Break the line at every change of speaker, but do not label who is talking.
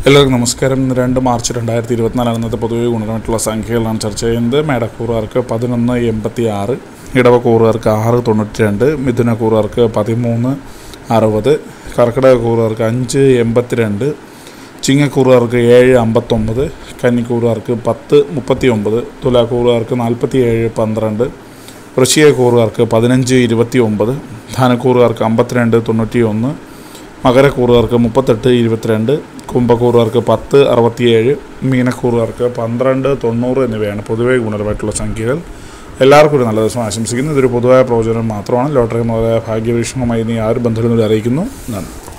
എല്ലാവർക്കും നമസ്കാരം ഇന്ന് രണ്ട് മാർച്ച് രണ്ടായിരത്തി ഇരുപത്തിനാലാണ് ഇന്നത്തെ പൊതുവെ ഗുണമായിട്ടുള്ള സംഖ്യകളാണ് ചർച്ച ചെയ്യുന്നത് മേടക്കൂറുകാർക്ക് പതിനൊന്ന് എൺപത്തി ആറ് ഇടവക്കൂറുകാർക്ക് ആറ് തൊണ്ണൂറ്റി രണ്ട് മിഥുനക്കൂറുകാർക്ക് പതിമൂന്ന് അറുപത് കർക്കിടകക്കൂറുകാർക്ക് അഞ്ച് എൺപത്തിരണ്ട് ചിങ്ങക്കൂറുകാർക്ക് ഏഴ് അമ്പത്തൊമ്പത് കന്നിക്കൂറുകാർക്ക് പത്ത് മുപ്പത്തി ഒമ്പത് തുലാക്കൂറുകാർക്ക് നാൽപ്പത്തി ഏഴ് പന്ത്രണ്ട് വൃശ്ചികക്കൂറുകാർക്ക് പതിനഞ്ച് ഇരുപത്തി ഒമ്പത് ധാനക്കൂറുകാർക്ക് അമ്പത്തിരണ്ട് തൊണ്ണൂറ്റി ഒന്ന് മകരക്കൂറുകാർക്ക് മുപ്പത്തെട്ട് ഇരുപത്തിരണ്ട് കുംഭക്കൂറുകാർക്ക് പത്ത് അറുപത്തിയേഴ് മീനക്കൂറുകാർക്ക് പന്ത്രണ്ട് തൊണ്ണൂറ് എന്നിവയാണ് പൊതുവേ ഗുണപരമായിട്ടുള്ള സംഖ്യകൾ എല്ലാവർക്കും ഒരു നല്ല ദിവസം ആശംസിക്കുന്നു ഇതൊരു പൊതുവായ പ്രവചനം മാത്രമാണ് ലോട്ടറി മുതലായ ഭാഗ്യവീക്ഷണവുമായി ഇനി ആരും ബന്ധപ്പെടുന്നവരെ അറിയിക്കുന്നു നന്ദി